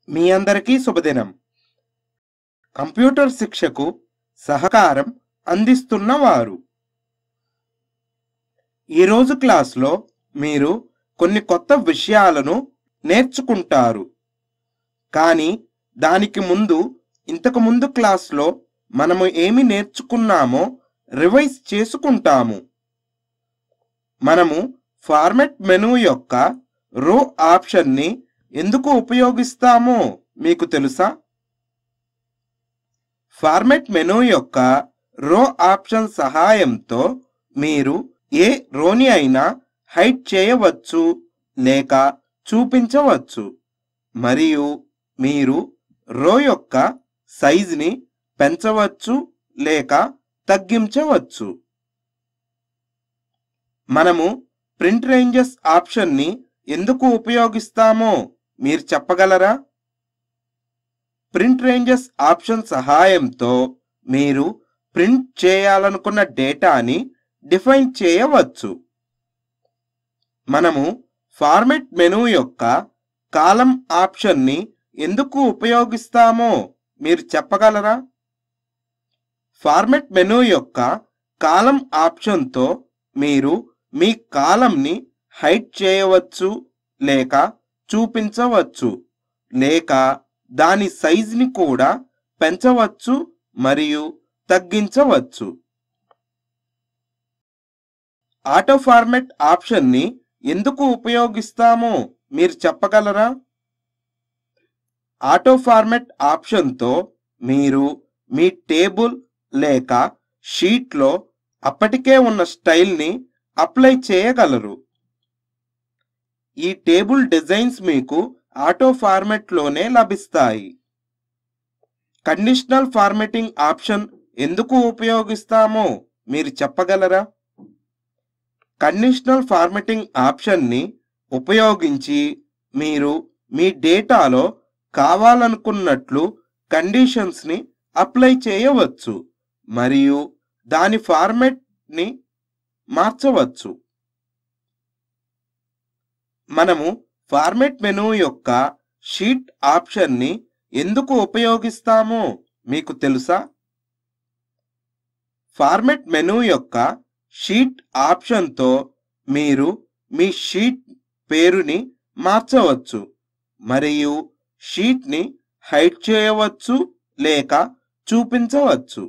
మీ అందరికీ శుభదినం కంప్యూటర్ శిక్షకు సహకారం అందిస్తున్న వారు ఈరోజు క్లాస్లో మీరు కొన్ని కొత్త విషయాలను నేర్చుకుంటారు కానీ దానికి ముందు ఇంతకు ముందు క్లాస్లో మనము ఏమి నేర్చుకున్నామో రివైజ్ చేసుకుంటాము మనము ఫార్మెట్ మెనూ యొక్క రో ఆప్షన్ని ఎందుకు ఉపయోగిస్తామో మీకు తెలుసా ఫార్మెట్ మెనూ యొక్క రో ఆప్షన్ సహాయంతో మీరు ఏ రోని అయినా హైడ్ చేయవచ్చు లేక చూపించవచ్చు మరియు మీరు రో యొక్క సైజుని పెంచవచ్చు లేక తగ్గించవచ్చు మనము ప్రింట్ రేంజెస్ ఆప్షన్ని ఎందుకు ఉపయోగిస్తామో మీరు చెప్పగలరా ప్రింట్ రేంజెస్ ఆప్షన్ సహాయంతో మీరు ప్రింట్ చేయాలనుకున్న డేటాని డిఫైన్ చేయవచ్చు మనము ఫార్మెట్ మెనూ యొక్క కాలం ఆప్షన్ని ఎందుకు ఉపయోగిస్తామో మీరు చెప్పగలరా ఫార్మెట్ మెనూ యొక్క కాలం ఆప్షన్తో మీరు మీ కాలంని హైడ్ చేయవచ్చు లేక చూపించవచ్చు లేక దాని సైజుని కూడా పెంచవచ్చు మరియు తగ్గించవచ్చు ఆటో ఫార్మెట్ ఆప్షన్ని ఎందుకు ఉపయోగిస్తామో మీరు చెప్పగలరా ఆటో ఫార్మెట్ ఆప్షన్తో మీరు మీ టేబుల్ లేక షీట్లో అప్పటికే ఉన్న స్టైల్ని అప్లై చేయగలరు ఈ టేబుల్ డిజైన్స్ మీకు ఆటో ఫార్మెట్లోనే లభిస్తాయి కండిషనల్ ఫార్మెటింగ్ ఆప్షన్ ఎందుకు ఉపయోగిస్తామో మీరు చెప్పగలరా కండిషనల్ ఫార్మెటింగ్ ఆప్షన్ని ఉపయోగించి మీరు మీ డేటాలో కావాలనుకున్నట్లు కండిషన్స్ని అప్లై చేయవచ్చు మరియు దాని ఫార్మెట్ని మార్చవచ్చు మనము ఫార్మెట్ మెనూ యొక్క షీట్ ఆప్షన్ని ఎందుకు ఉపయోగిస్తామో మీకు తెలుసా ఫార్మెట్ మెనూ యొక్క షీట్ ఆప్షన్తో మీరు మీ షీట్ పేరుని మార్చవచ్చు మరియు షీట్ని హైడ్ చేయవచ్చు లేక చూపించవచ్చు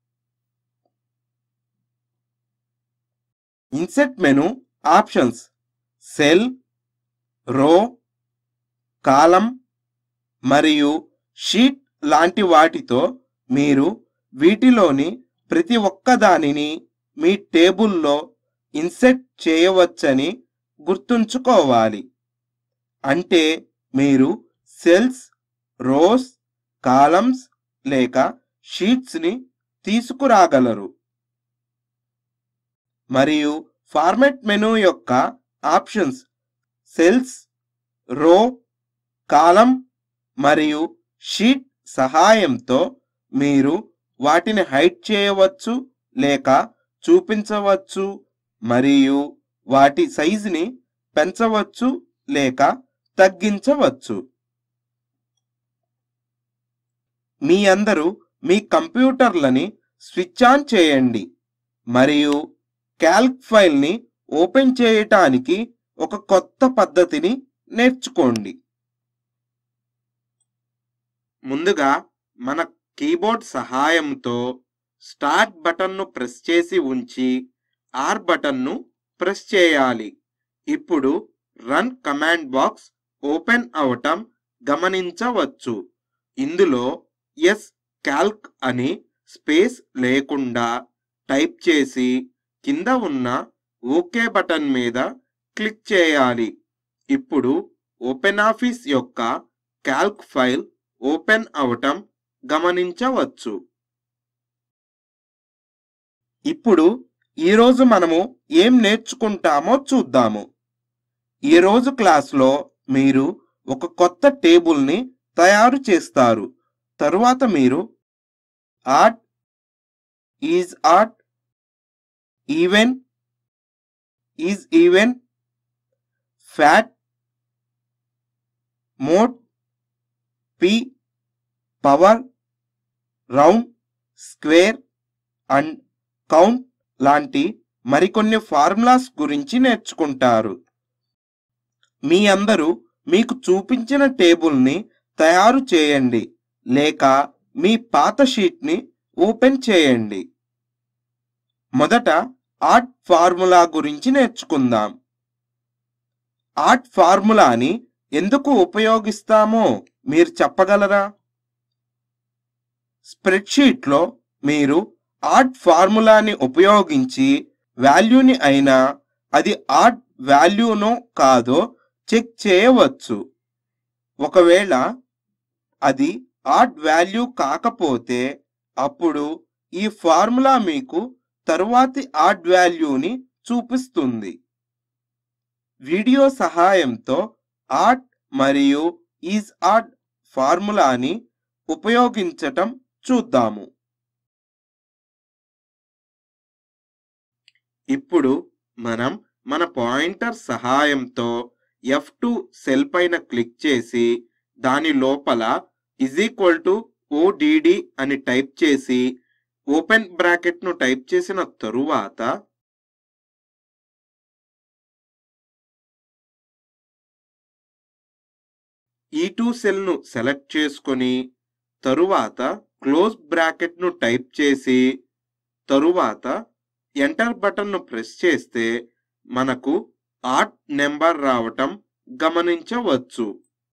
ఇన్సెట్ మెను ఆప్షన్స్ సెల్ రో కాలం మరియు షీట్ లాంటి వాటితో మీరు వీటిలోని ప్రతి ఒక్క దానిని మీ టేబుల్లో ఇన్సెట్ చేయవచ్చని గుర్తుంచుకోవాలి అంటే మీరు సెల్స్ రోస్ కాలమ్స్ లేక షీట్స్ని తీసుకురాగలరు మరియు ఫార్మెట్ మెనూ యొక్క ఆప్షన్స్ సెల్స్ రో కాలం మరియు షీట్ సహాయంతో మీరు వాటిని హైడ్ చేయవచ్చు లేక చూపించవచ్చు మరియు వాటి సైజుని పెంచవచ్చు లేక తగ్గించవచ్చు మీ అందరూ మీ కంప్యూటర్లని స్విచ్ ఆన్ చేయండి మరియు క్యాల్క్ ఫైల్ని ఓపెన్ చేయటానికి ఒక కొత్త పద్ధతిని నేర్చుకోండి ముందుగా మన కీబోర్డ్ సహాయంతో స్టార్ట్ బటన్ను ప్రెస్ చేసి ఉంచి ఆర్ బటన్ను ప్రెస్ చేయాలి ఇప్పుడు రన్ కమాండ్ బాక్స్ ఓపెన్ అవటం గమనించవచ్చు ఇందులో ఎస్ క్యాల్క్ అని స్పేస్ లేకుండా టైప్ చేసి కింద ఉన్న ఓకే బటన్ మీద క్లిక్ చేయాలి ఇప్పుడు ఓపెన్ ఆఫీస్ యొక్క క్యాల్క్ ఫైల్ ఓపెన్ అవటం గమనించవచ్చు ఇప్పుడు ఈరోజు మనము ఏం నేర్చుకుంటామో చూద్దాము ఈరోజు క్లాస్లో మీరు ఒక కొత్త టేబుల్ని తయారు చేస్తారు తరువాత మీరు odd is odd even is even fact mod pi power round square and count లాంటి మరికొన్ని ఫార్ములాస్ గురించి నేర్చుకుంటారు మీ అందరూ మీకు చూపించిన టేబుల్ని తయారు చేయండి లేక మీ పాత షీట్ని ఓపెన్ చేయండి మొదట ఆర్ట్ ఫార్ములా గురించి నేర్చుకుందాం ఆర్ట్ ఫార్ములాని ఎందుకు ఉపయోగిస్తామో మీరు చెప్పగలరా స్ప్రెడ్షీట్లో మీరు ఆర్ట్ ఫార్ములాని ఉపయోగించి వాల్యూని అయినా అది ఆర్ట్ వాల్యూనో కాదో చెక్ చేయవచ్చు ఒకవేళ అది ఆర్ట్ వాల్యూ కాకపోతే అప్పుడు ఈ ఫార్ములా మీకు తరువాతి ఆర్ట్ వాల్యూని చూపిస్తుంది వీడియో సహాయంతో ఆర్ట్ మరియు ఈజ్ ఆర్ట్ ఫార్ములాని ఉపయోగించటం చూద్దాము ఇప్పుడు మనం మన పాయింటర్ సహాయంతో ఎఫ్ టూ సెల్ పైన క్లిక్ చేసి దాని లోపల ఇజ్ ఈక్వల్ టు ఓడిడి అని టైప్ చేసి ఓపెన్ బ్రాకెట్ను టైప్ చేసిన తరువాత ఈ టూ సెల్ను సెలెక్ట్ చేసుకొని తరువాత క్లోజ్ బ్రాకెట్ను టైప్ చేసి తరువాత ఎంటర్ బటన్ను ప్రెస్ చేస్తే మనకు ఆర్ట్ నెంబర్ రావటం గమనించవచ్చు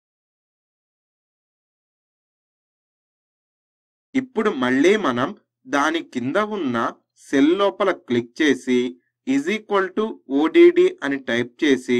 ఇప్పుడు మళ్ళీ మనం దాని కింద ఉన్న సెల్ లోపల క్లిక్ చేసి ఈజ్ ఈక్వల్ టు ఓడిడి అని టైప్ చేసి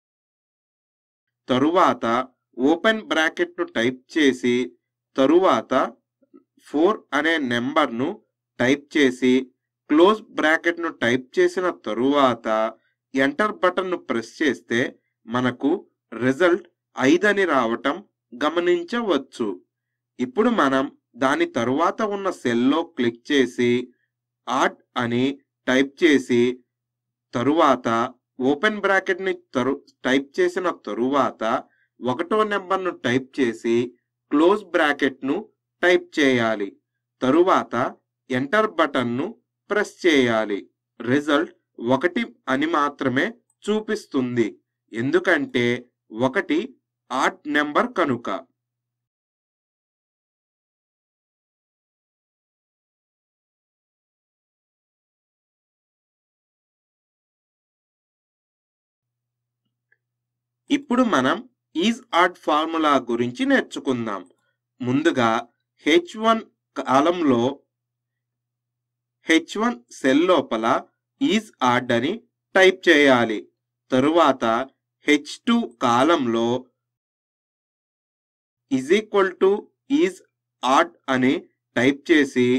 తరువాత ఓపెన్ బ్రాకెట్ను టైప్ చేసి తరువాత ఫోర్ అనే నెంబర్ను టైప్ చేసి క్లోజ్ బ్రాకెట్ను టైప్ చేసిన తరువాత ఎంటర్ బటన్ను ప్రెస్ చేస్తే మనకు రిజల్ట్ ఐదని రావటం గమనించవచ్చు ఇప్పుడు మనం దాని తరువాత ఉన్న సెల్లో క్లిక్ చేసి ఆర్ట్ అని టైప్ చేసి తరువాత ఓపెన్ బ్రాకెట్ని తరు టైప్ చేసిన తరువాత ఒకటో నెంబర్ను టైప్ చేసి క్లోజ్ బ్రాకెట్ను టైప్ చేయాలి తరువాత ఎంటర్ బటన్ను ప్రెస్ చేయాలి రిజల్ట్ ఒకటి అని మాత్రమే చూపిస్తుంది ఎందుకంటే ఒకటి ఆర్ట్ నెంబర్ కనుక ఇప్పుడు మనం ఈజ్ ఆర్ట్ ఫార్ములా గురించి నేర్చుకుందాం ముందుగా హెచ్ వన్ కాలంలో హెచ్ వన్ సెల్ లోపల ఈజ్ ఆర్డ్ అని టైప్ చేయాలి తరువాత హెచ్ టూ కాలంలో is equal to is odd అని టైప్ చేసి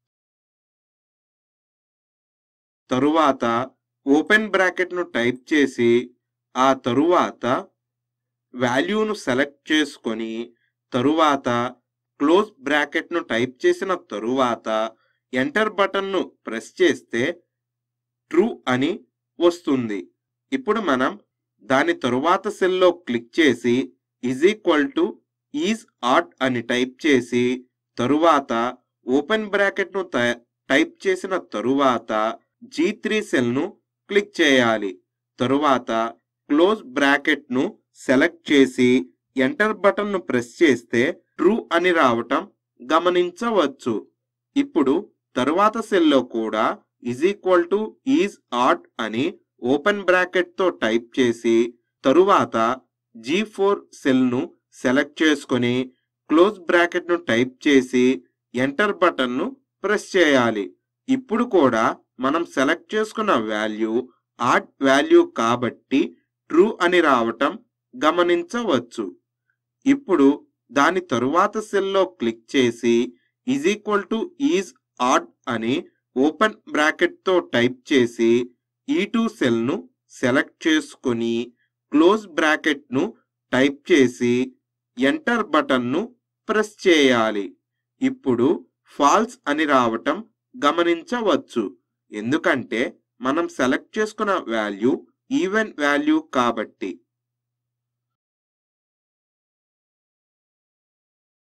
తరువాత ఓపెన్ బ్రాకెట్ను టైప్ చేసి ఆ తరువాత వాల్యూను సెలెక్ట్ చేసుకొని తరువాత క్లోజ్ బ్రాకెట్ను టైప్ చేసిన తరువాత ఎంటర్ బటన్ను ప్రెస్ చేస్తే ట్రూ అని వస్తుంది ఇప్పుడు మనం దాని తరువాత సెల్లో క్లిక్ చేసి is equal to is odd అని టైప్ చేసి తరువాత ఓపెన్ బ్రాకెట్ను టైప్ చేసిన తరువాత జీ త్రీ సెల్ను క్లిక్ చేయాలి తరువాత క్లోజ్ బ్రాకెట్ను సెలెక్ట్ చేసి ఎంటర్ బటన్ను ప్రెస్ చేస్తే ట్రూ అని రావటం గమనించవచ్చు ఇప్పుడు తరువాత సెల్లో కూడా is equal to is odd అని ఓపెన్ బ్రాకెట్తో టైప్ చేసి తరువాత జీ ఫోర్ సెల్ను సెలెక్ట్ చేసుకొని క్లోజ్ బ్రాకెట్ను టైప్ చేసి ఎంటర్ బటన్ను ప్రెస్ చేయాలి ఇప్పుడు కూడా మనం సెలెక్ట్ చేసుకున్న వాల్యూ ఆడ్ వాల్యూ కాబట్టి ట్రూ అని రావటం గమనించవచ్చు ఇప్పుడు దాని తరువాత సెల్లో క్లిక్ చేసి is equal to is odd అని ఓపెన్ బ్రాకెట్తో టైప్ చేసి ఈ టూ సెల్ను సెలెక్ట్ చేసుకొని క్లోజ్ బ్రాకెట్ను టైప్ చేసి ఎంటర్ బటన్ను ప్రెస్ చేయాలి ఇప్పుడు ఫాల్స్ అని రావటం గమనించవచ్చు ఎందుకంటే మనం సెలెక్ట్ చేసుకున్న వాల్యూ ఈవెన్ వాల్యూ కాబట్టి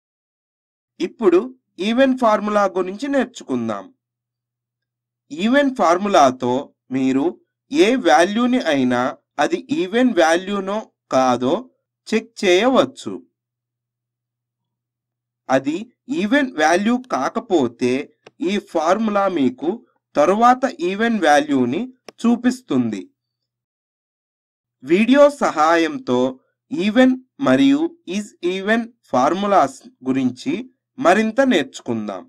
ఇప్పుడు ఈవెన్ ఫార్ములా గురించి నేర్చుకుందాం ఈవెన్ ఫార్ములాతో మీరు ఏ వాల్యూని అయినా అది ఈవెన్ వాల్యూనో కాదో చెక్ చేయవచ్చు అది ఈవెన్ వాల్యూ కాకపోతే ఈ ఫార్ములా మీకు తరువాత ఈవెన్ వాల్యూని చూపిస్తుంది వీడియో సహాయంతో ఈవెన్ మరియు ఈజ్ ఈవెన్ ఫార్ములాస్ గురించి మరింత నేర్చుకుందాం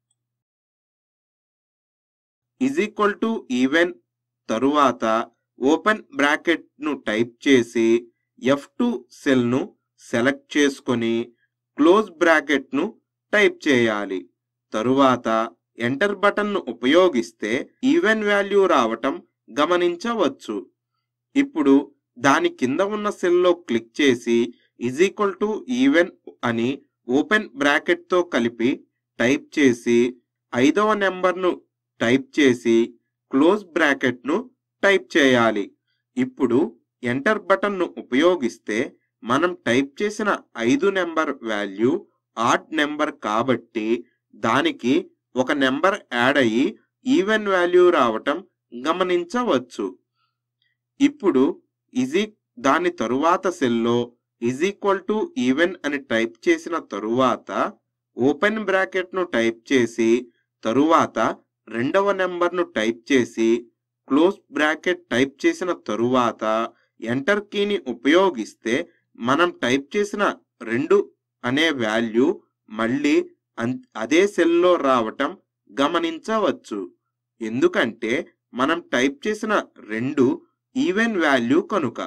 ఈజ్ ఈక్వల్ టు ఈవెన్ తరువాత ఓపెన్ బ్రాకెట్ను టైప్ చేసి ఎఫ్ టూ సెల్ను సెలెక్ట్ చేసుకొని క్లోజ్ బ్రాకెట్ను టైప్ చేయాలి తరువాత ఎంటర్ బటన్ను ఉపయోగిస్తే ఈవెన్ వాల్యూ రావటం గమనించవచ్చు ఇప్పుడు దాని కింద ఉన్న సెల్లో క్లిక్ చేసి ఈజ్ ఈక్వల్ టు ఈవెన్ అని ఓపెన్ బ్రాకెట్తో కలిపి టైప్ చేసి ఐదవ నెంబర్ను టైప్ చేసి క్లోజ్ బ్రాకెట్ను టైప్ చేయాలి ఇప్పుడు ఎంటర్ బటన్ను ఉపయోగిస్తే మనం టైప్ చేసిన ఐదు నెంబర్ వాల్యూ ఆడ్ నెంబర్ కాబట్టి దానికి ఒక నెంబర్ యాడ్ అయ్యి ఈవెన్ వాల్యూ రావటం గమనించవచ్చు ఇప్పుడు ఇజీ దాని తరువాత సెల్లో ఈజ్ ఈక్వల్ టు ఈవెన్ అని టైప్ చేసిన తరువాత ఓపెన్ బ్రాకెట్ను టైప్ చేసి తరువాత రెండవ నెంబర్ను టైప్ చేసి క్లోజ్ బ్రాకెట్ టైప్ చేసిన తరువాత ఎంటర్ కీని ఉపయోగిస్తే మనం టైప్ చేసిన రెండు అనే వాల్యూ మళ్ళీ అన్- అదే సెల్లో రావటం గమనించవచ్చు ఎందుకంటే మనం టైప్ చేసిన రెండు ఈవెన్ వాల్యూ కనుక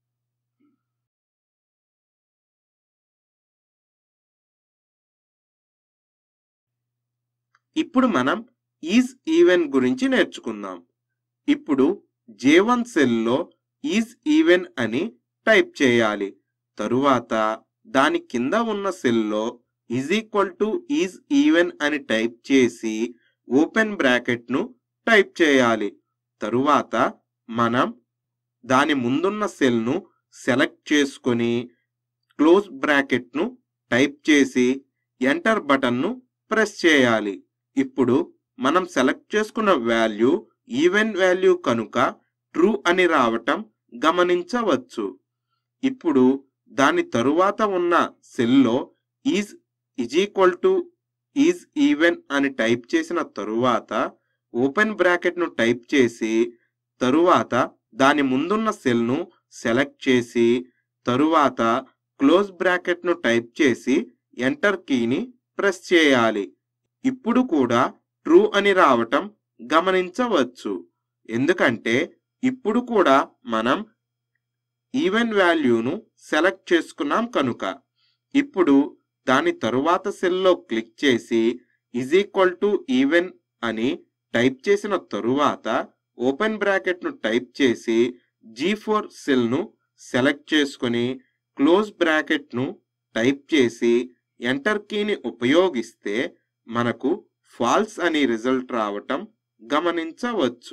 ఇప్పుడు మనం ఈజ్ ఈవెన్ గురించి నేర్చుకుందాం ఇప్పుడు జే వన్ సెల్లో ఈజ్ ఈవెన్ అని టైప్ చేయాలి తరువాత దాని కింద ఉన్న సెల్లో is equal to is even అని టైప్ చేసి ఓపెన్ బ్రాకెట్ను టైప్ చేయాలి తరువాత మనం దాని ముందున్న సెల్ను సెలెక్ట్ చేసుకొని క్లోజ్ బ్రాకెట్ను టైప్ చేసి ఎంటర్ బటన్ను ప్రెస్ చేయాలి ఇప్పుడు మనం సెలెక్ట్ చేసుకున్న వాల్యూ ఈవెన్ వాల్యూ కనుక ట్రూ అని రావటం గమనించవచ్చు ఇప్పుడు దాని తరువాత ఉన్న సెల్లో is is equal to is even అని టైప్ చేసిన తరువాత ఓపెన్ బ్రాకెట్ను టైప్ చేసి తరువాత దాని ముందున్న సెల్ను సెలెక్ట్ చేసి తరువాత క్లోజ్ బ్రాకెట్ను టైప్ చేసి ఎంటర్ కీని ప్రెస్ చేయాలి ఇప్పుడు కూడా ట్రూ అని రావటం గమనించవచ్చు ఎందుకంటే ఇప్పుడు కూడా మనం ఈవెన్ వాల్యూను సెలెక్ట్ చేసుకున్నాం కనుక ఇప్పుడు దాని తరువాత సెల్లో క్లిక్ చేసి ఈజ్ ఈక్వల్ టు ఈవెన్ అని టైప్ చేసిన తరువాత ఓపెన్ బ్రాకెట్ను టైప్ చేసి జీ ఫోర్ సెల్ను సెలెక్ట్ చేసుకొని క్లోజ్ బ్రాకెట్ను టైప్ చేసి ఎంటర్ కీని ఉపయోగిస్తే మనకు ఫాల్స్ అని రిజల్ట్ రావటం గమనించవచ్చు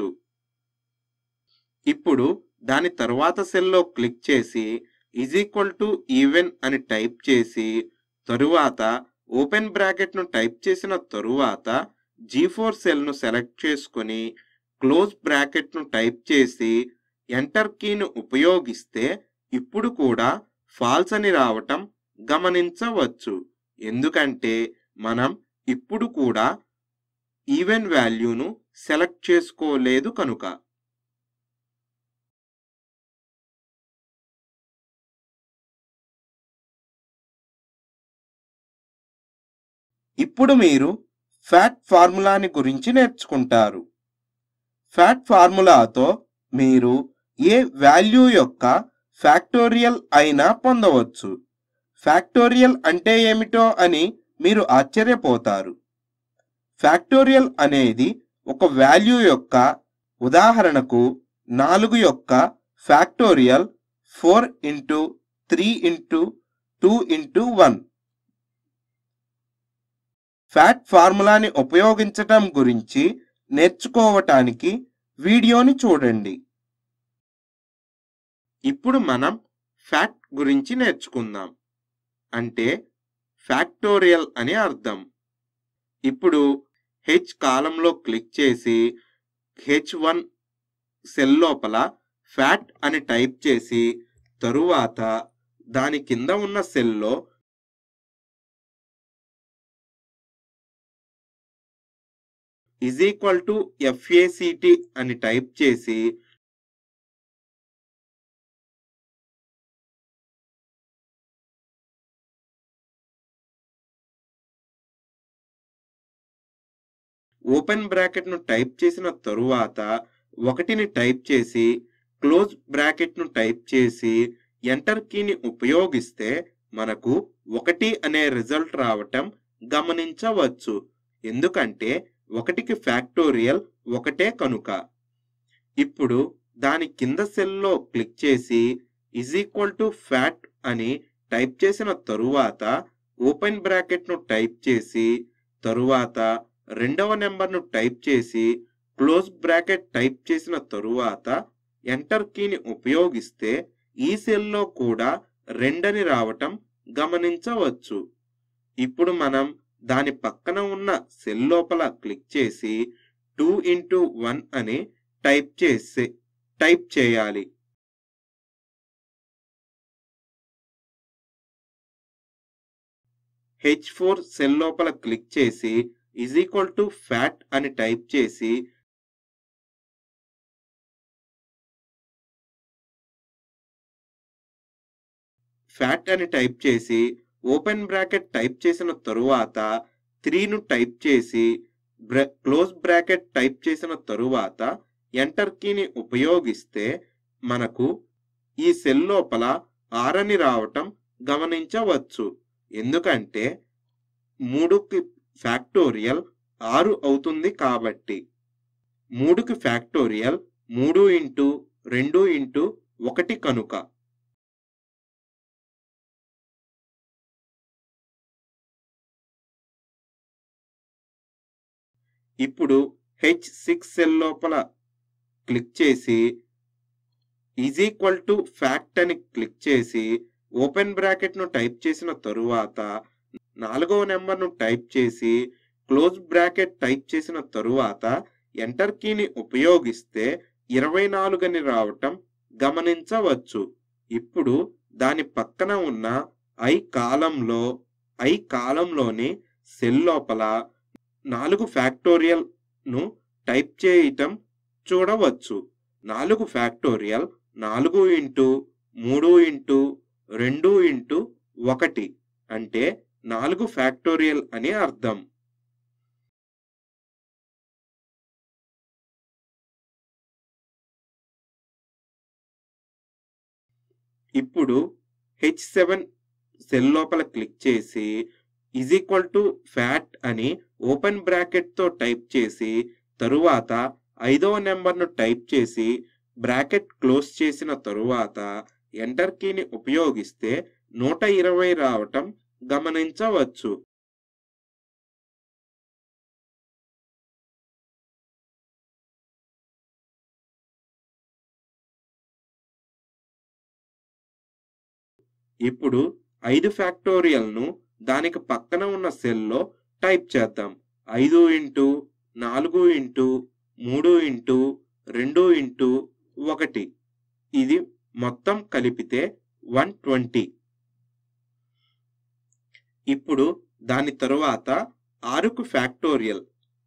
ఇప్పుడు దాని తరువాత సెల్లో క్లిక్ చేసి ఈజ్ ఈక్వల్ టు ఈవెన్ అని టైప్ చేసి తరువాత ఓపెన్ బ్రాకెట్ను టైప్ చేసిన తరువాత జీ ఫోర్ సెల్ను సెలెక్ట్ చేసుకొని క్లోజ్ బ్రాకెట్ను టైప్ చేసి ఎంటర్ కీని ఉపయోగిస్తే ఇప్పుడు కూడా ఫాల్స్ అని రావటం గమనించవచ్చు ఎందుకంటే మనం ఇప్పుడు కూడా ఈవెన్ వాల్యూను సెలెక్ట్ చేసుకోలేదు కనుక ఇప్పుడు మీరు ఫ్యాట్ ఫార్ములాని గురించి నేర్చుకుంటారు ఫ్యాట్ ఫార్ములాతో మీరు ఏ వాల్యూ యొక్క ఫ్యాక్టోరియల్ అయినా పొందవచ్చు ఫ్యాక్టోరియల్ అంటే ఏమిటో అని మీరు ఆశ్చర్యపోతారు ఫ్యాక్టోరియల్ అనేది ఒక వాల్యూ యొక్క ఉదాహరణకు నాలుగు యొక్క factorial four into three into two into one fact ఫార్ములాని ఉపయోగించటం గురించి నేర్చుకోవటానికి వీడియోని చూడండి ఇప్పుడు మనం ఫ్యాట్ గురించి నేర్చుకుందాం అంటే ఫ్యాక్టోరియల్ అని అర్థం ఇప్పుడు హెచ్ కాలంలో క్లిక్ చేసి హెచ్ వన్ సెల్ లోపల ఫ్యాట్ అని టైప్ చేసి తరువాత దాని కింద ఉన్న సెల్లో ఇజ్ ఈక్వల్ టు ఎఫ్ఏసిటి అని టైప్ చేసి ఓపెన్ బ్రాకెట్ను టైప్ చేసిన తరువాత ఒకటిని టైప్ చేసి క్లోజ్ బ్రాకెట్ను టైప్ చేసి ఎంటర్ కీని ఉపయోగిస్తే మనకు ఒకటి అనే రిజల్ట్ రావటం గమనించవచ్చు ఎందుకంటే ఒకటికి ఫ్యాక్టోరియల్ ఒకటే కనుక ఇప్పుడు దాని కింద సెల్లో క్లిక్ చేసి ఇజ్ ఈక్వల్ టు ఫ్యాట్ అని టైప్ చేసిన తరువాత ఓపెన్ బ్రాకెట్ను టైప్ చేసి తరువాత రెండవ నెంబర్ను టైప్ చేసి క్లోజ్ బ్రాకెట్ టైప్ చేసిన తరువాత ఎంటర్ కీని ఉపయోగిస్తే ఈ సెల్లో కూడా రెండని రావటం గమనించవచ్చు ఇప్పుడు మనం దాని పక్కన ఉన్న సెల్ లోపల క్లిక్ చేసి టూ ఇంటూ వన్ అని టైప్ చేసి టైప్ చేయాలి హెచ్ ఫోర్ సెల్ లోపల క్లిక్ చేసి ఈజ్ ఈక్వల్ టు ఫ్యాట్ అని టైప్ చేసి ఫ్యాట్ అని టైప్ చేసి ఓపెన్ బ్రాకెట్ టైప్ చేసిన తరువాత త్రీను టైప్ చేసి క్లోజ్ బ్రాకెట్ టైప్ చేసిన తరువాత ఎంటర్ కీని ఉపయోగిస్తే మనకు ఈ సెల్ లోపల ఆరని రావటం గమనించవచ్చు ఎందుకంటే మూడుకి ఫ్యాక్టోరియల్ ఆరు అవుతుంది కాబట్టి మూడుకి ఫ్యాక్టోరియల్ మూడు ఇంటూ రెండు ఇంటూ ఒకటి కనుక ఇప్పుడు హెచ్ సిక్స్ సెల్ లోపల క్లిక్ చేసి ఈజ్ ఈక్వల్ టు ఫ్యాక్ట్ అని క్లిక్ చేసి ఓపెన్ బ్రాకెట్ను టైప్ చేసిన తరువాత నాలుగవ నెంబర్ను టైప్ చేసి క్లోజ్ బ్రాకెట్ టైప్ చేసిన తరువాత ఎంటర్ కీని ఉపయోగిస్తే ఇరవై నాలుగని రావటం గమనించవచ్చు ఇప్పుడు దాని పక్కన ఉన్న ఐ కాలంలో ఐ కాలంలోని సెల్ లోపల నాలుగు ఫ్యాక్టోరియల్ ను టైప్ చేయటం చూడవచ్చు నాలుగు ఫ్యాక్టోరియల్ నాలుగు ఇంటూ మూడు ఇంటూ రెండు ఇంటూ ఒకటి అంటే నాలుగు ఫ్యాక్టోరియల్ అని అర్థం ఇప్పుడు హెచ్ సెవెన్ సెల్ లోపల క్లిక్ చేసి ఈజ్ ఈక్వల్ టు ఫ్యాట్ అని ఓపెన్ బ్రాకెట్ తో టైప్ చేసి తరువాత ఐదవ నెంబర్ను టైప్ చేసి బ్రాకెట్ క్లోజ్ చేసిన తరువాత ఎంటర్ కీని ఉపయోగిస్తే నూట ఇరవై రావటం గమనించవచ్చు ఇప్పుడు ఐదు ఫ్యాక్టోరియల్ను దానికి పక్కన ఉన్న సెల్లో టైప్ చేద్దాం ఐదు ఇంటూ నాలుగు ఇంటూ మూడు ఇంటూ రెండు ఇంటూ ఒకటి ఇది మొత్తం కలిపితే వన్ ట్వంటీ ఇప్పుడు దాని తరువాత ఆరుకు factorial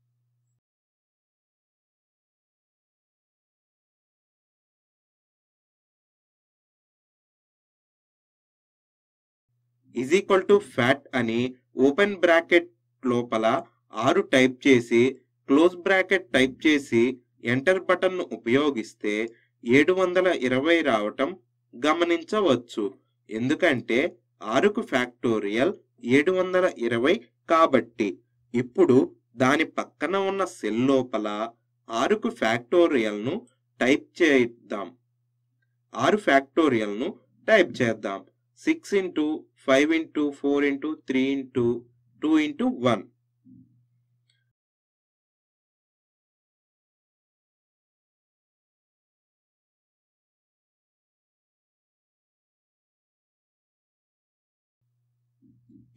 is equal to fact అని ఓపెన్ బ్రాకెట్ లోపల ఆరు టైప్ చేసి క్లోజ్ బ్రాకెట్ టైప్ చేసి ఎంటర్ బటన్ను ఉపయోగిస్తే ఏడు వందల ఇరవై రావటం గమనించవచ్చు ఎందుకంటే ఆరుకు ఫ్యాక్టోరియల్ ఏడు వందల ఇరవై కాబట్టి ఇప్పుడు దాని పక్కన ఉన్న సెల్ లోపల ఆరుకు ఫ్యాక్టోరియల్ను టైప్ చేద్దాం ఆరు ఫ్యాక్టోరియల్ను టైప్ చేద్దాం six into five into four into three into two into one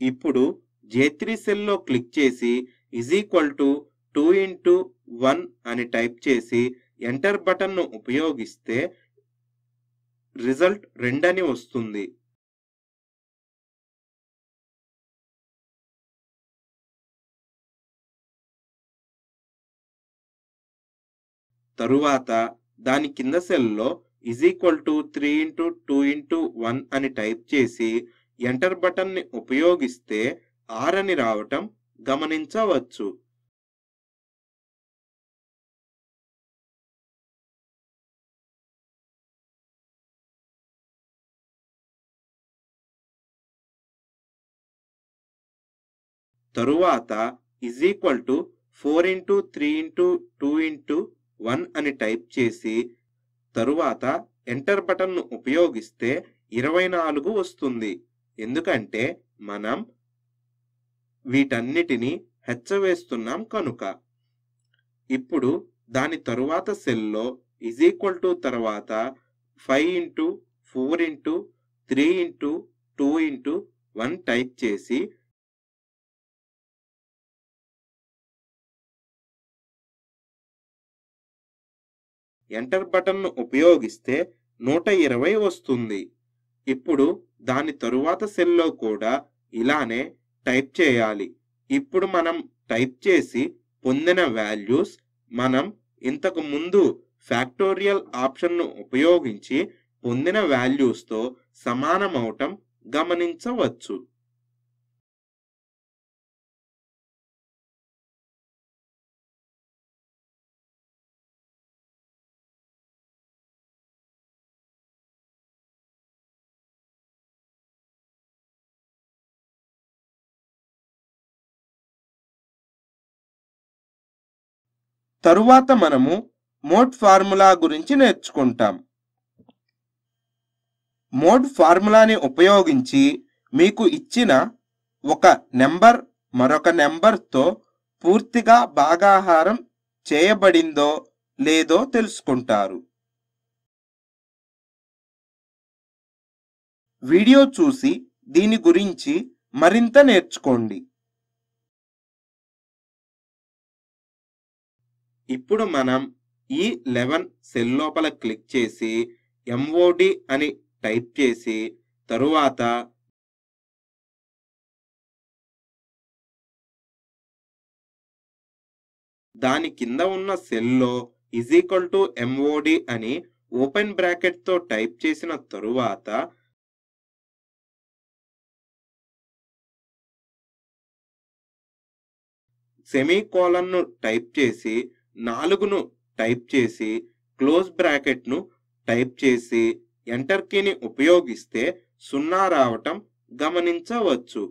ఇప్పుడు జే త్రీ సెల్లో క్లిక్ చేసి is equal to two into one అని టైప్ చేసి ఎంటర్ బటన్ను ఉపయోగిస్తే రిజల్ట్ రెండని వస్తుంది తరువాత దాని కింద సెల్లో is equal to three into two into one అని టైప్ చేసి ఎంటర్ బటన్ని ఉపయోగిస్తే ఆర్ అని రావటం గమనించవచ్చు తరువాత is equal to four into three into two into one అని టైప్ చేసి తరువాత ఎంటర్ బటన్ను ఉపయోగిస్తే ఇరవై నాలుగు వస్తుంది ఎందుకంటే మనం వీటన్నిటిని హెచ్చవేస్తున్నాం కనుక ఇప్పుడు దాని తరువాత సెల్లో ఇజ్ ఈక్వల్ టు తర్వాత five into four into three into two into one type చేసి ఎంటర్ బటన్ను ఉపయోగిస్తే నూట ఇరవై వస్తుంది ఇప్పుడు దాని తరువాత సెల్లో కూడా ఇలానే టైప్ చేయాలి ఇప్పుడు మనం టైప్ చేసి పొందిన వాల్యూస్ మనం ఇంతకు ముందు ఫ్యాక్టోరియల్ ఆప్షన్ను ఉపయోగించి పొందిన వాల్యూస్తో సమానమవటం గమనించవచ్చు తరువాత మనము మోడ్ ఫార్ములా గురించి నేర్చుకుంటాం మోడ్ ఫార్ములాని ఉపయోగించి మీకు ఇచ్చిన ఒక నెంబర్ మరొక నెంబర్తో పూర్తిగా భాగాహారం చేయబడిందో లేదో తెలుసుకుంటారు వీడియో చూసి దీని గురించి మరింత నేర్చుకోండి ఇప్పుడు మనం ఈ లెవెన్ సెల్ లోపల క్లిక్ చేసి ఎంఓడి అని టైప్ చేసి తరువాత దాని కింద ఉన్న సెల్లో ఇజ్ ఈక్వల్ టు ఎంఓడి అని ఓపెన్ బ్రాకెట్ తో టైప్ చేసిన తరువాత సెమీకోలన్ను టైప్ చేసి నాలుగును టైప్ చేసి క్లోజ్ బ్రాకెట్ను టైప్ చేసి ఎంటర్ కీని ఉపయోగిస్తే సున్నా రావటం గమనించవచ్చు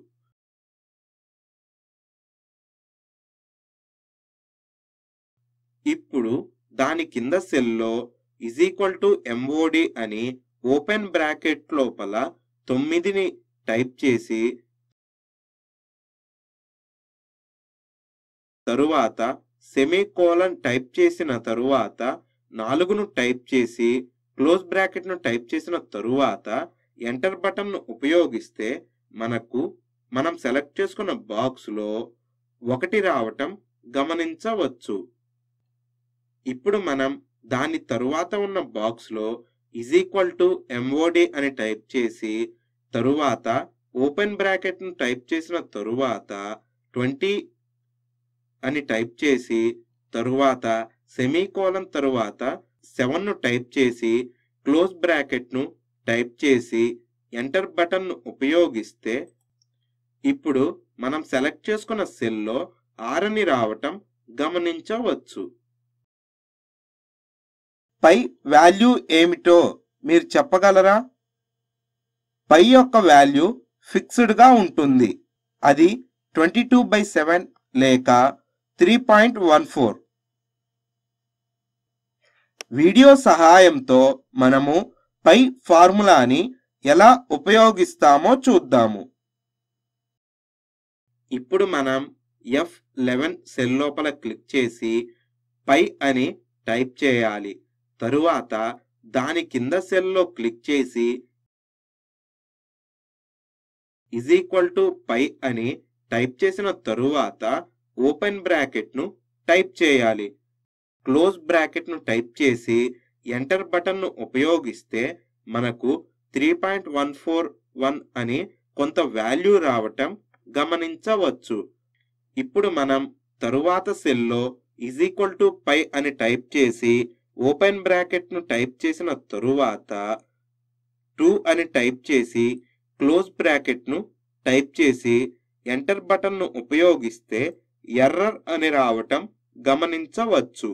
ఇప్పుడు దాని కింద సెల్లో ఇజ్ ఈక్వల్ టు ఎంఓడి అని ఓపెన్ బ్రాకెట్ లోపల తొమ్మిదిని టైప్ చేసి తరువాత సెమీకోలన్ టైప్ చేసిన తరువాత నాలుగును టైప్ చేసి క్లోజ్ బ్రాకెట్ ను టైప్ చేసిన తరువాత ఎంటర్ బటన్ ను ఉపయోగిస్తే మనకు మనం సెలెక్ట్ చేసుకున్న బాక్స్ లో ఒకటి రావటం గమనించవచ్చు ఇప్పుడు మనం దాని తరువాత ఉన్న బాక్స్ లో ఇజ్ ఈక్వల్ టు ఎంఓడి అని టైప్ చేసి తరువాత ఓపెన్ బ్రాకెట్ ను టైప్ చేసిన తరువాత ట్వంటీ అని టైప్ చేసి తరువాత సెమీకోలన్ తరువాత సెవెన్ ను టైప్ చేసి క్లోజ్ బ్రాకెట్ ను టైప్ చేసి ఎంటర్ బటన్ ను ఉపయోగిస్తే ఇప్పుడు మనం సెలెక్ట్ చేసుకున్న సెల్లో ఆరని రావటం గమనించవచ్చు పై వాల్యూ ఏమిటో మీరు చెప్పగలరా పై యొక్క వాల్యూ ఫిక్స్డ్గా ఉంటుంది అది ట్వంటీ టూ బై సెవెన్ లేక three point one four video సహాయంతో మనము పై ఫార్ములాని ఎలా ఉపయోగిస్తామో చూద్దాము ఇప్పుడు మనం ఎఫ్ లెవెన్ సెల్ లోపల క్లిక్ చేసి పై అని టైప్ చేయాలి తరువాత దాని కింద సెల్లో క్లిక్ చేసి ఇజ్ ఈక్వల్ టు పై అని టైప్ చేసిన తరువాత ఓపెన్ బ్రాకెట్ను టైప్ చేయాలి క్లోజ్ బ్రాకెట్ను టైప్ చేసి ఎంటర్ బటన్ను ఉపయోగిస్తే మనకు three point one four one అని కొంత వాల్యూ రావటం గమనించవచ్చు ఇప్పుడు మనం తరువాత సెల్లో ఈజ్ ఈక్వల్ టు పై అని టైప్ చేసి ఓపెన్ బ్రాకెట్ను టైప్ చేసిన తరువాత టూ అని టైప్ చేసి క్లోజ్ బ్రాకెట్ను టైప్ చేసి ఎంటర్ బటన్ను ఉపయోగిస్తే ఎర్రర్ అని రావటం గమనించవచ్చు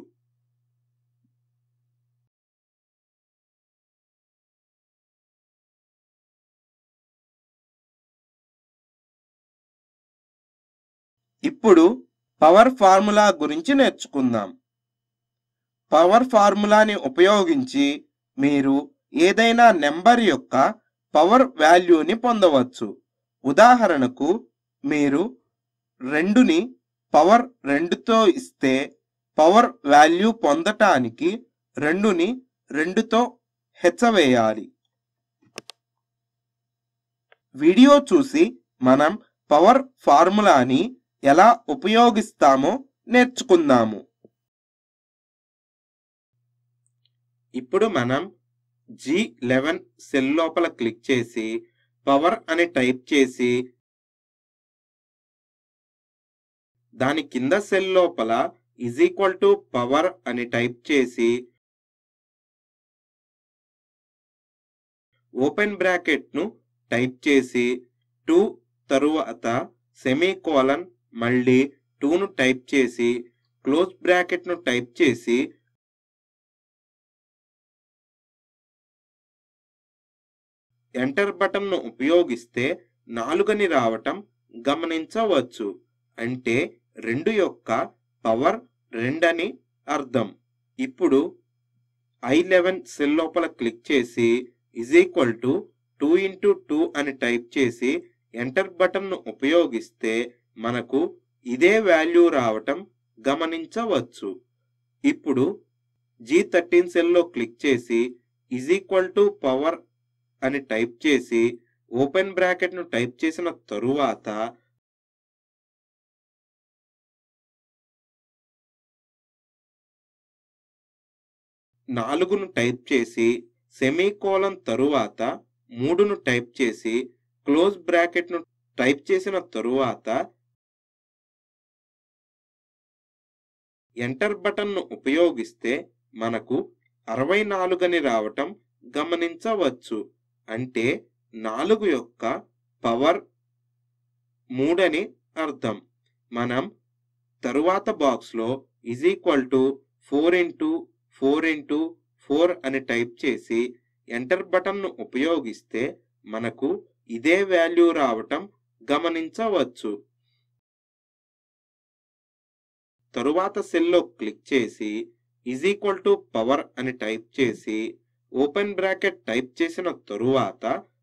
ఇప్పుడు పవర్ ఫార్ములా గురించి నేర్చుకుందాం పవర్ ఫార్ములాని ఉపయోగించి మీరు ఏదైనా నెంబర్ యొక్క పవర్ వాల్యూని పొందవచ్చు ఉదాహరణకు మీరు రెండుని పవర్ రెండుతో ఇస్తే పవర్ వాల్యూ పొందటానికి రెండుని రెండుతో హెచ్చవేయాలి వీడియో చూసి మనం పవర్ ఫార్ములాని ఎలా ఉపయోగిస్తామో నేర్చుకుందాము ఇప్పుడు మనం జీ లెవెన్ సెల్ లోపల క్లిక్ చేసి పవర్ అని టైప్ చేసి దాని కింద సెల్ లోపల ఇజ్ ఈక్వల్ టు పవర్ అని టైప్ చేసి ఓపెన్ బ్రాకెట్ను టైప్ చేసి టూ తరువాత సెమీ కోలన్ మళ్ళీ టూను టైప్ చేసి క్లోజ్ బ్రాకెట్ను టైప్ చేసి ఎంటర్ బటన్ను ఉపయోగిస్తే నాలుగని రావటం గమనించవచ్చు అంటే రెండు యొక్క పవర్ రెండని అర్థం ఇప్పుడు ఐ లెవెన్ సెల్ లోపల క్లిక్ చేసి is equal to two into two అని టైప్ చేసి ఎంటర్ బటన్ను ఉపయోగిస్తే మనకు ఇదే వాల్యూ రావటం గమనించవచ్చు ఇప్పుడు జీ థర్టీన్ సెల్లో క్లిక్ చేసి ఇజ్ ఈక్వల్ టు పవర్ అని టైప్ చేసి ఓపెన్ బ్రాకెట్ను టైప్ చేసిన తరువాత నాలుగును టైప్ చేసి సెమీకోలన్ తరువాత మూడును టైప్ చేసి క్లోజ్ బ్రాకెట్ను టైప్ చేసిన తరువాత ఎంటర్ బటన్ను ఉపయోగిస్తే మనకు అరవై నాలుగని రావటం గమనించవచ్చు అంటే నాలుగు యొక్క పవర్ మూడని అర్థం మనం తరువాత బాక్స్లో is equal to four into four into four అని టైప్ చేసి ఎంటర్ బటన్ను ఉపయోగిస్తే మనకు ఇదే వాల్యూ రావటం గమనించవచ్చు తరువాత సెల్లో క్లిక్ చేసి ఇజ్ ఈక్వల్ టు పవర్ అని టైప్ చేసి ఓపెన్ బ్రాకెట్ టైప్ చేసిన తరువాత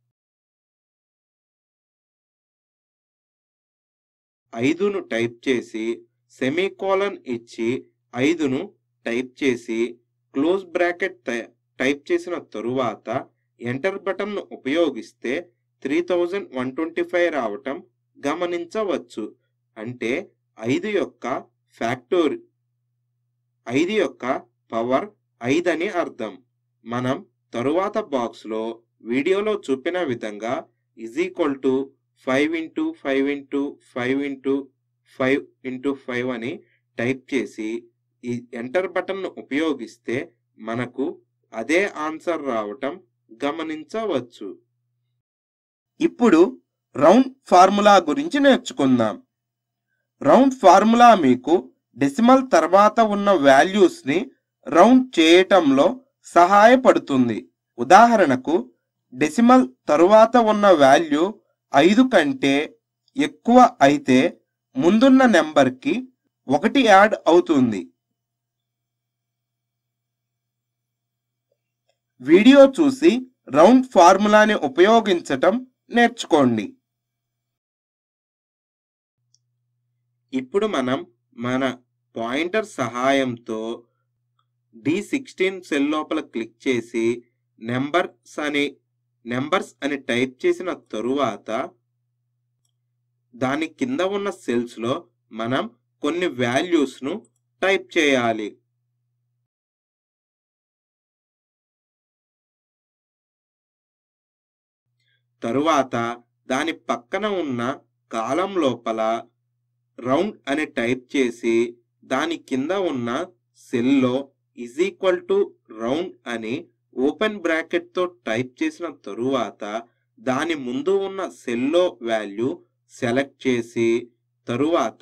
ఐదును టైప్ చేసి సెమీకోలన్ ఇచ్చి ఐదును టైప్ చేసి క్లోజ్ బ్రాకెట్ టైప్ చేసిన తరువాత ఎంటర్ బటన్ను ఉపయోగిస్తే three thousand one twenty five రావటం గమనించవచ్చు అంటే ఐదు యొక్క ఫ్యాక్టోర్ ఐదు యొక్క పవర్ ఐదని అర్థం మనం తరువాత బాక్స్లో వీడియోలో చూపిన విధంగా is equal to five into five into five into five into five అని టైప్ చేసి ఈ ఎంటర్ బటన్ను ఉపయోగిస్తే మనకు అదే ఆన్సర్ రావటం గమనించవచ్చు ఇప్పుడు రౌండ్ ఫార్ములా గురించి నేర్చుకుందాం రౌండ్ ఫార్ములా మీకు డెసిమల్ తర్వాత ఉన్న వాల్యూస్ని రౌండ్ చేయటంలో సహాయపడుతుంది ఉదాహరణకు డెసిమల్ తరువాత ఉన్న వాల్యూ ఐదు కంటే ఎక్కువ అయితే ముందున్న నెంబర్కి ఒకటి యాడ్ అవుతుంది వీడియో చూసి రౌండ్ ఫార్ములాని ఉపయోగించటం నేర్చుకోండి ఇప్పుడు మనం మన పాయింటర్ సహాయంతో డి సిక్స్టీన్ సెల్ లోపల క్లిక్ చేసి నెంబర్స్ అని నెంబర్స్ అని టైప్ చేసిన తరువాత దాని కింద ఉన్న సెల్స్లో మనం కొన్ని వాల్యూస్ను టైప్ చేయాలి తరువాత దాని పక్కన ఉన్న కాలం లోపల రౌండ్ అని టైప్ చేసి దాని కింద ఉన్న సెల్లో ఈజ్ ఈక్వల్ టు రౌండ్ అని ఓపెన్ బ్రాకెట్తో టైప్ చేసిన తరువాత దాని ముందు ఉన్న సెల్లో వాల్యూ సెలెక్ట్ చేసి తరువాత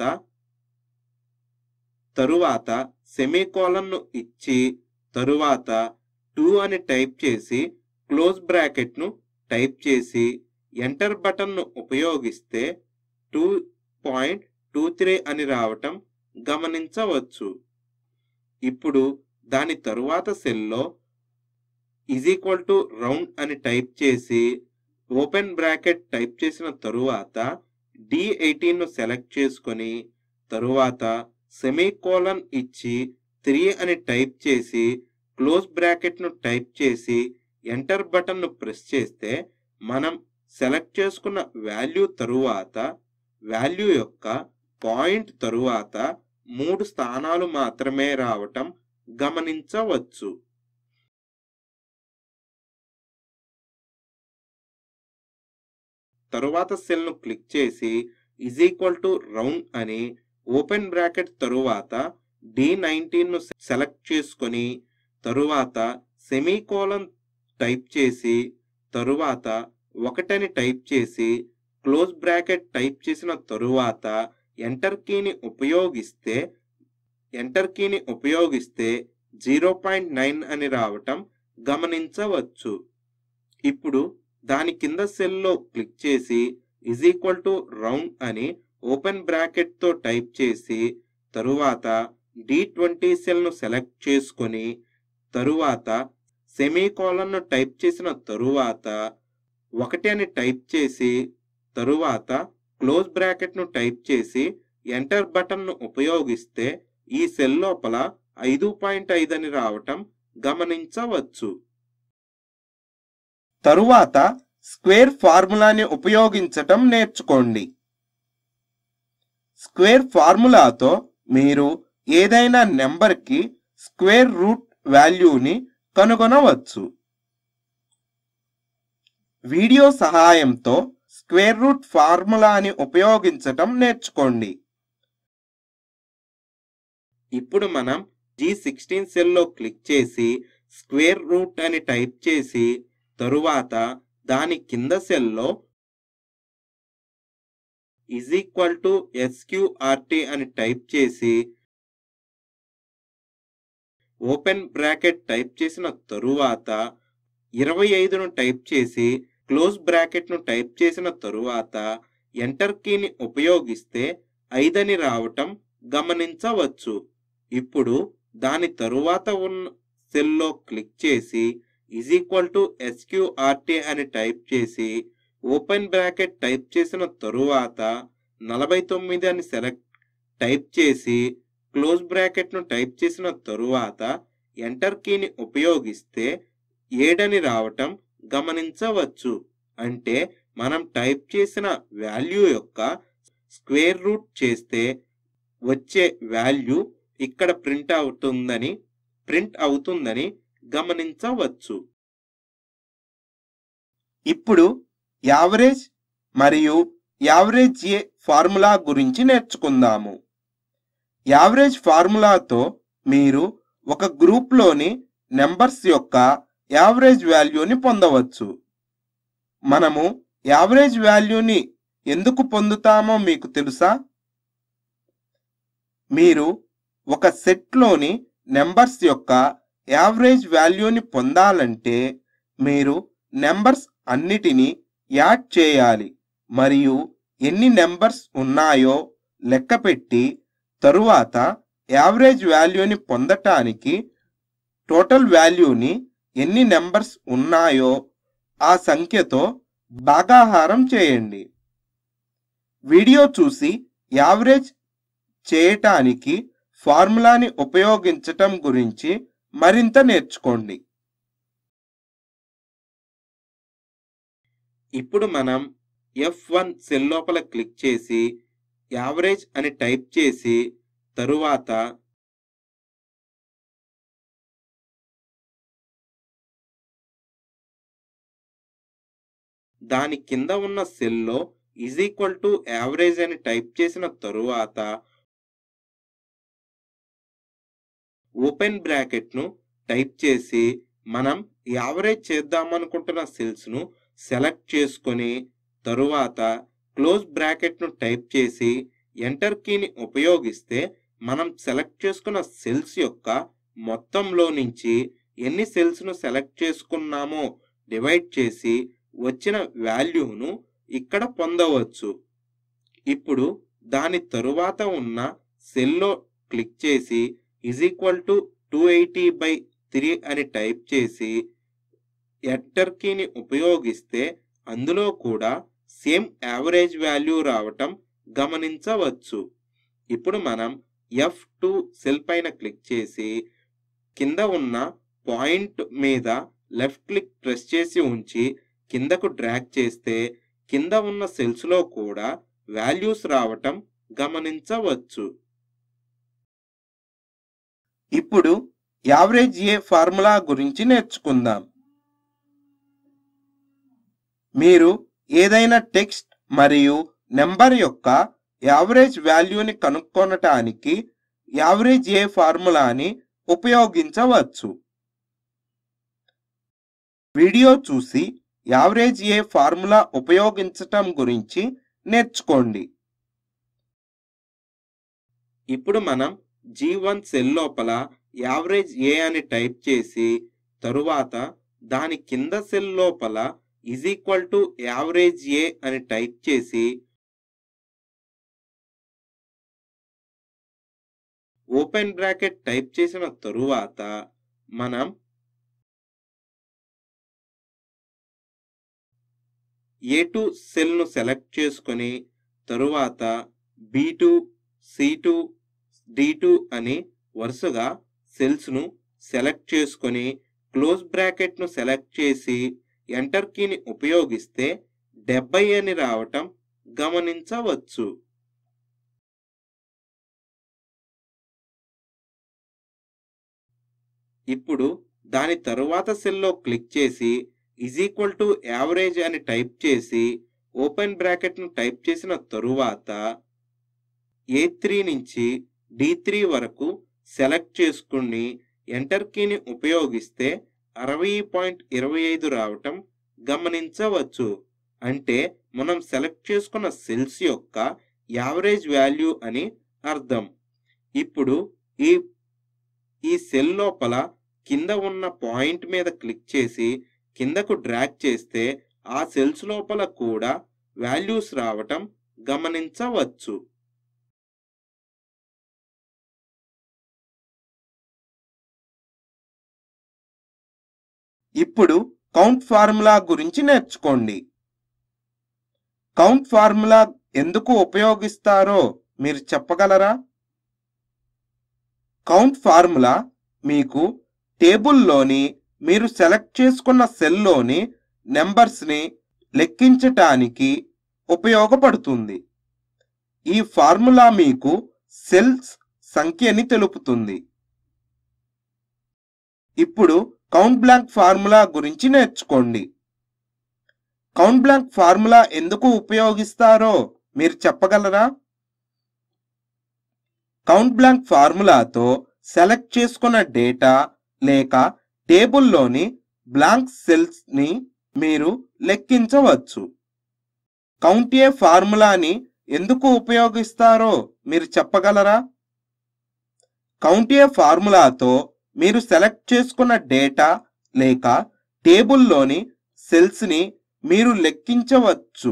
తరువాత సెమీకోలన్ను ఇచ్చి తరువాత టూ అని టైప్ చేసి క్లోజ్ బ్రాకెట్ను టైప్ చేసి ఎంటర్ బటన్ను ఉపయోగిస్తే టూ పాయింట్ టూ త్రీ అని రావటం గమనించవచ్చు ఇప్పుడు దాని తరువాత సెల్లో ఈజ్ ఈక్వల్ టు రౌండ్ అని టైప్ చేసి ఓపెన్ బ్రాకెట్ టైప్ చేసిన తరువాత డి ఎయిటీన్ను సెలెక్ట్ చేసుకొని తరువాత సెమీకోలన్ ఇచ్చి త్రీ అని టైప్ చేసి క్లోజ్ బ్రాకెట్ను టైప్ చేసి ఎంటర్ బటన్ను ప్రెస్ చేస్తే మనం సెలెక్ట్ చేసుకున్న వాల్యూ తరువాత వాల్యూ యొక్క పాయింట్ తరువాత మూడు స్థానాలు మాత్రమే రావటం గమనించవచ్చు తరువాత సెల్ను క్లిక్ చేసి ఈజ్ ఈక్వల్ టు రౌండ్ అని ఓపెన్ బ్రాకెట్ తరువాత డి నైన్టీన్ను సెలెక్ట్ చేసుకొని తరువాత సెమీకోలన్ టైప్ చేసి తరువాత ఒకటని టైప్ చేసి క్లోజ్ బ్రాకెట్ టైప్ చేసిన తరువాత ఎంటర్ కీని ఉపయోగిస్తే ఎంటర్ కీని ఉపయోగిస్తే జీరో పాయింట్ నైన్ అని రావటం గమనించవచ్చు ఇప్పుడు దాని కింద సెల్లో క్లిక్ చేసి ఈజ్ ఈక్వల్ టు రౌండ్ అని ఓపెన్ బ్రాకెట్తో టైప్ చేసి తరువాత డి ట్వంటీ సెల్ను సెలెక్ట్ చేసుకొని తరువాత సెమీకోలన్ను టైప్ చేసిన తరువాత ఒకటి అని టైప్ చేసి తరువాత క్లోజ్ బ్రాకెట్ను టైప్ చేసి ఎంటర్ బటన్ను ఉపయోగిస్తే ఈ సెల్ లోపల ఐదు పాయింట్ ఐదు అని రావటం గమనించవచ్చు తరువాత స్క్వేర్ ఫార్ములాని ఉపయోగించటం నేర్చుకోండి స్క్వేర్ ఫార్ములాతో మీరు ఏదైనా నెంబర్కి స్క్వేర్ రూట్ వాల్యూని కనుగొనవచ్చు వీడియో సహాయంతో స్క్వేర్ రూట్ ఫార్ములాని ఉపయోగించటం నేర్చుకోండి ఇప్పుడు మనం జీ సిక్స్టీన్ సెల్లో క్లిక్ చేసి స్క్వేర్ రూట్ అని టైప్ చేసి తరువాత దాని కింద సెల్లో ఈజ్ ఈక్వల్ టు ఎస్క్యూఆర్టీ అని టైప్ చేసి ఓపెన్ బ్రాకెట్ టైప్ చేసిన తరువాత ఇరవై ఐదును టైప్ చేసి క్లోజ్ బ్రాకెట్ను టైప్ చేసిన తరువాత ఎంటర్ కీని ఉపయోగిస్తే ఐదని రావటం గమనించవచ్చు ఇప్పుడు దాని తరువాత ఉన్న సెల్లో క్లిక్ చేసి ఈజ్ ఈక్వల్ టు ఎస్క్యూఆర్టీ అని టైప్ చేసి ఓపెన్ బ్రాకెట్ టైప్ చేసిన తరువాత నలభై తొమ్మిది అని సెలెక్ట్ టైప్ చేసి క్లోజ్ బ్రాకెట్ను టైప్ చేసిన తరువాత ఎంటర్ కీని ఉపయోగిస్తే ఏడని రావటం గమనించవచ్చు అంటే మనం టైప్ చేసిన వాల్యూ యొక్క స్క్వేర్ రూట్ చేస్తే వచ్చే వాల్యూ ఇక్కడ ప్రింట్ అవుతుందని ప్రింట్ అవుతుందని గమనించవచ్చు ఇప్పుడు యావరేజ్ మరియు యావరేజ్ ఏ ఫార్ములా గురించి నేర్చుకుందాము యావరేజ్ ఫార్ములాతో మీరు ఒక గ్రూప్లోని నెంబర్స్ యొక్క యావరేజ్ వాల్యూని పొందవచ్చు మనము యావరేజ్ వాల్యూని ఎందుకు పొందుతామో మీకు తెలుసా మీరు ఒక సెట్లోని నెంబర్స్ యొక్క యావరేజ్ వాల్యూని పొందాలంటే మీరు నెంబర్స్ అన్నిటినీ యాడ్ చేయాలి మరియు ఎన్ని నెంబర్స్ ఉన్నాయో లెక్కపెట్టి తరువాత యావరేజ్ వాల్యూని పొందటానికి టోటల్ వాల్యూని ఎన్ని నెంబర్స్ ఉన్నాయో ఆ సంఖ్యతో భాగాహారం చేయండి వీడియో చూసి యావరేజ్ చేయటానికి ఫార్ములాని ఉపయోగించటం గురించి మరింత నేర్చుకోండి ఇప్పుడు మనం ఎఫ్ వన్ సెల్ లోపల క్లిక్ చేసి యావరేజ్ అని టైప్ చేసి తరువాత దాని కింద ఉన్న సెల్లో ఈజ్ ఈక్వల్ టు యావరేజ్ అని టైప్ చేసిన తరువాత ఓపెన్ బ్రాకెట్ను టైప్ చేసి మనం యావరేజ్ చేద్దామనుకుంటున్న సెల్స్ను సెలెక్ట్ చేసుకొని తరువాత క్లోజ్ బ్రాకెట్ను టైప్ చేసి ఎంటర్ కీని ఉపయోగిస్తే మనం సెలెక్ట్ చేసుకున్న సెల్స్ యొక్క మొత్తంలో నుంచి ఎన్ని సెల్స్ను సెలెక్ట్ చేసుకున్నామో డివైడ్ చేసి వచ్చిన వాల్యూను ఇక్కడ పొందవచ్చు ఇప్పుడు దాని తరువాత ఉన్న సెల్లో క్లిక్ చేసి is equal to two eighty by three అని టైప్ చేసి ఎంటర్ కీని ఉపయోగిస్తే అందులో కూడా సేమ్ యావరేజ్ వాల్యూ రావటం గమనించవచ్చు ఇప్పుడు మనం ఎఫ్ టూ సెల్ పైన క్లిక్ చేసి కింద ఉన్న పాయింట్ మీద లెఫ్ట్ క్లిక్ ప్రెస్ చేసి ఉంచి కిందకు డ్రాగ్ చేస్తే కింద ఉన్న సెల్స్లో కూడా వాల్యూస్ రావటం గమనించవచ్చు ఇప్పుడు యావరేజ్ ఏ ఫార్ములా గురించి నేర్చుకుందాం మీరు ఏదైనా టెక్స్ట్ మరియు నెంబర్ యొక్క యావరేజ్ వాల్యూని కనుక్కొనటానికి యావరేజ్ ఏ ఫార్ములాని ఉపయోగించవచ్చు వీడియో చూసి యావరేజ్ ఏ ఫార్ములా ఉపయోగించటం గురించి నేర్చుకోండి ఇప్పుడు మనం జీ వన్ సెల్ లోపల యావరేజ్ ఏ అని టైప్ చేసి తరువాత దాని కింద సెల్ లోపల is equal to average A అని టైప్ చేసి ఓపెన్ బ్రాకెట్ టైప్ చేసిన తరువాత మనం ఏ టూ సెల్ను సెలెక్ట్ చేసుకొని తరువాత B two C two D two అని వరుసగా సెల్స్ను సెలెక్ట్ చేసుకొని క్లోజ్ బ్రాకెట్ను సెలెక్ట్ చేసి ఎంటర్ కీని ఉపయోగిస్తే డెబ్బై అని రావటం గమనించవచ్చు ఇప్పుడు దాని తరువాత సెల్లో క్లిక్ చేసి ఈజ్ ఈక్వల్ టు యావరేజ్ అని టైప్ చేసి ఓపెన్ బ్రాకెట్ను టైప్ చేసిన తరువాత ఏ త్రీ నుంచి డి త్రీ వరకు సెలెక్ట్ చేసుకుని ఎంటర్ కీని ఉపయోగిస్తే అరవై పాయింట్ ఇరవై ఐదు రావటం గమనించవచ్చు అంటే మనం సెలెక్ట్ చేసుకున్న సెల్స్ యొక్క యావరేజ్ వాల్యూ అని అర్థం ఇప్పుడు ఈ ఈ సెల్ లోపల కింద ఉన్న పాయింట్ మీద క్లిక్ చేసి కిందకు డ్రాగ్ చేస్తే ఆ సెల్స్ లోపల కూడా వాల్యూస్ రావటం గమనించవచ్చు ఇప్పుడు కౌంట్ ఫార్ములా గురించి నేర్చుకోండి కౌంట్ ఫార్ములా ఎందుకు ఉపయోగిస్తారో మీరు చెప్పగలరా కౌంట్ ఫార్ములా మీకు టేబుల్లోని మీరు సెలెక్ట్ చేసుకున్న సెల్లోని నెంబర్స్ని లెక్కించటానికి ఉపయోగపడుతుంది ఈ ఫార్ములా మీకు సెల్స్ సంఖ్యని తెలుపుతుంది ఇప్పుడు కౌంట్ బ్లాంక్ ఫార్ములా గురించి నేర్చుకోండి కౌంట్ బ్లాంక్ ఫార్ములా ఎందుకు ఉపయోగిస్తారో మీరు చెప్పగలరా కౌంట్ బ్లాంక్ ఫార్ములాతో సెలెక్ట్ చేసుకున్న డేటా లేక టేబుల్లోని బ్లాంక్ సెల్స్ ని మీరు లెక్కించవచ్చు కౌంట్ ఏ ఫార్ములాని ఎందుకు ఉపయోగిస్తారో మీరు చెప్పగలరా కౌంట్ ఏ ఫార్ములాతో మీరు సెలెక్ట్ చేసుకున్న డేటా లేక టేబుల్లోని సెల్స్ని మీరు లెక్కించవచ్చు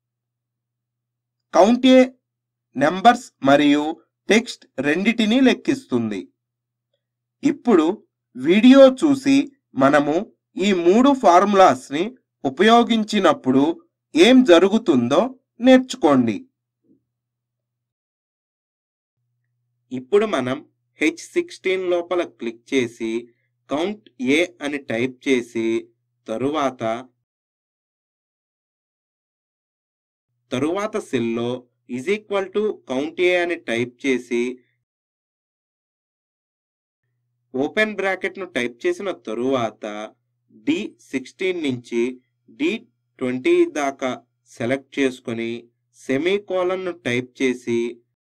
కౌంట్ ఏ నెంబర్స్ మరియు టెక్స్ట్ రెండిటిని లెక్కిస్తుంది ఇప్పుడు వీడియో చూసి మనము ఈ మూడు ఫార్ములాస్ని ఉపయోగించినప్పుడు ఏం జరుగుతుందో నేర్చుకోండి ఇప్పుడు మనం హెచ్ సిక్స్టీన్ లోపల క్లిక్ చేసి కౌంట్ ఏ అని టైప్ చేసి తరువాత తరువాత సెల్లో is equal to count A అని టైప్ చేసి ఓపెన్ బ్రాకెట్ను టైప్ చేసిన తరువాత డి సిక్స్టీన్ నుంచి డి ట్వంటీ దాకా సెలెక్ట్ చేసుకొని సెమీ కోలన్ను టైప్ చేసి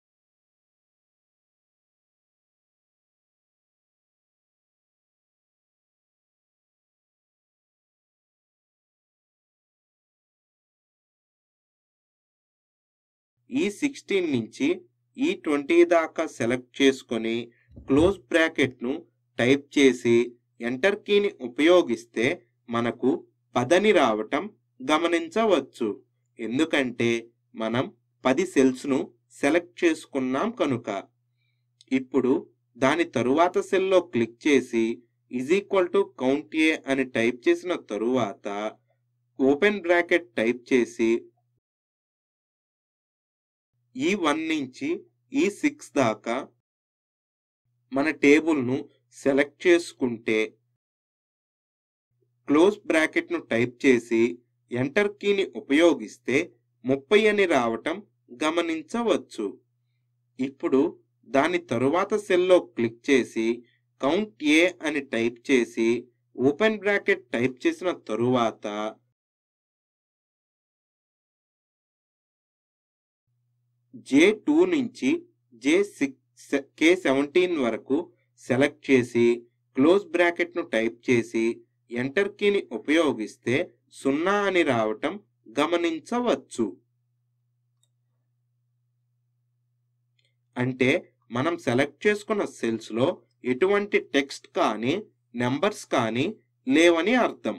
ఈ సిక్స్టీన్ నుంచి ఈ ట్వంటీ దాకా సెలెక్ట్ చేసుకొని క్లోజ్ బ్రాకెట్ను టైప్ చేసి ఎంటర్ కీని ఉపయోగిస్తే మనకు పదని రావటం గమనించవచ్చు ఎందుకంటే మనం పది సెల్స్ను సెలెక్ట్ చేసుకున్నాం కనుక ఇప్పుడు దాని తరువాత సెల్లో క్లిక్ చేసి is equal to count A అని టైప్ చేసిన తరువాత ఓపెన్ బ్రాకెట్ టైప్ చేసి ఈ వన్ నుంచి ఈ సిక్స్ దాకా మన టేబుల్ను సెలెక్ట్ చేసుకుంటే క్లోజ్ బ్రాకెట్ను టైప్ చేసి ఎంటర్ కీని ఉపయోగిస్తే ముప్పై అని రావటం గమనించవచ్చు ఇప్పుడు దాని తరువాత సెల్లో క్లిక్ చేసి కౌంట్ ఏ అని టైప్ చేసి ఓపెన్ బ్రాకెట్ టైప్ చేసిన తరువాత జే టూ నుంచి జే సిక్స్ కే సెవెంటీన్ వరకు సెలెక్ట్ చేసి క్లోజ్ బ్రాకెట్ను టైప్ చేసి ఎంటర్ కీని ఉపయోగిస్తే సున్నా అని రావటం గమనించవచ్చు అంటే మనం సెలెక్ట్ చేసుకున్న సెల్స్లో ఎటువంటి టెక్స్ట్ కానీ నెంబర్స్ కానీ లేవని అర్థం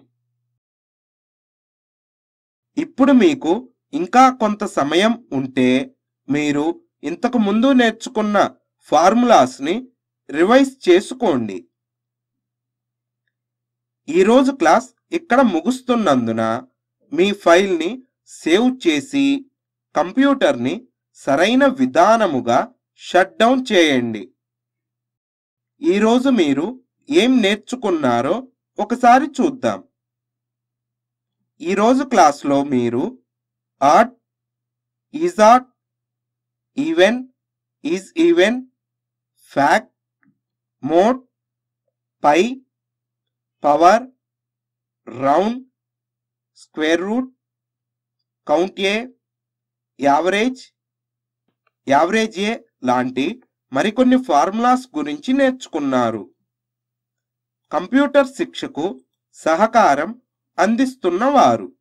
ఇప్పుడు మీకు ఇంకా కొంత సమయం ఉంటే మీరు ఇంతకు ముందు నేర్చుకున్న ఫార్ములాస్ని రివైజ్ చేసుకోండి ఈరోజు క్లాస్ ఇక్కడ ముగుస్తున్నందున మీ ఫైల్ని సేవ్ చేసి కంప్యూటర్ని సరైన విధానముగా షట్ డౌన్ చేయండి ఈరోజు మీరు ఏం నేర్చుకున్నారో ఒకసారి చూద్దాం ఈరోజు క్లాస్లో మీరు odd is odd even is even fact mod pi power round square root count A average average A లాంటి మరికొన్ని ఫార్ములాస్ గురించి నేర్చుకున్నారు కంప్యూటర్ శిక్షకు సహకారం అందిస్తున్నవారు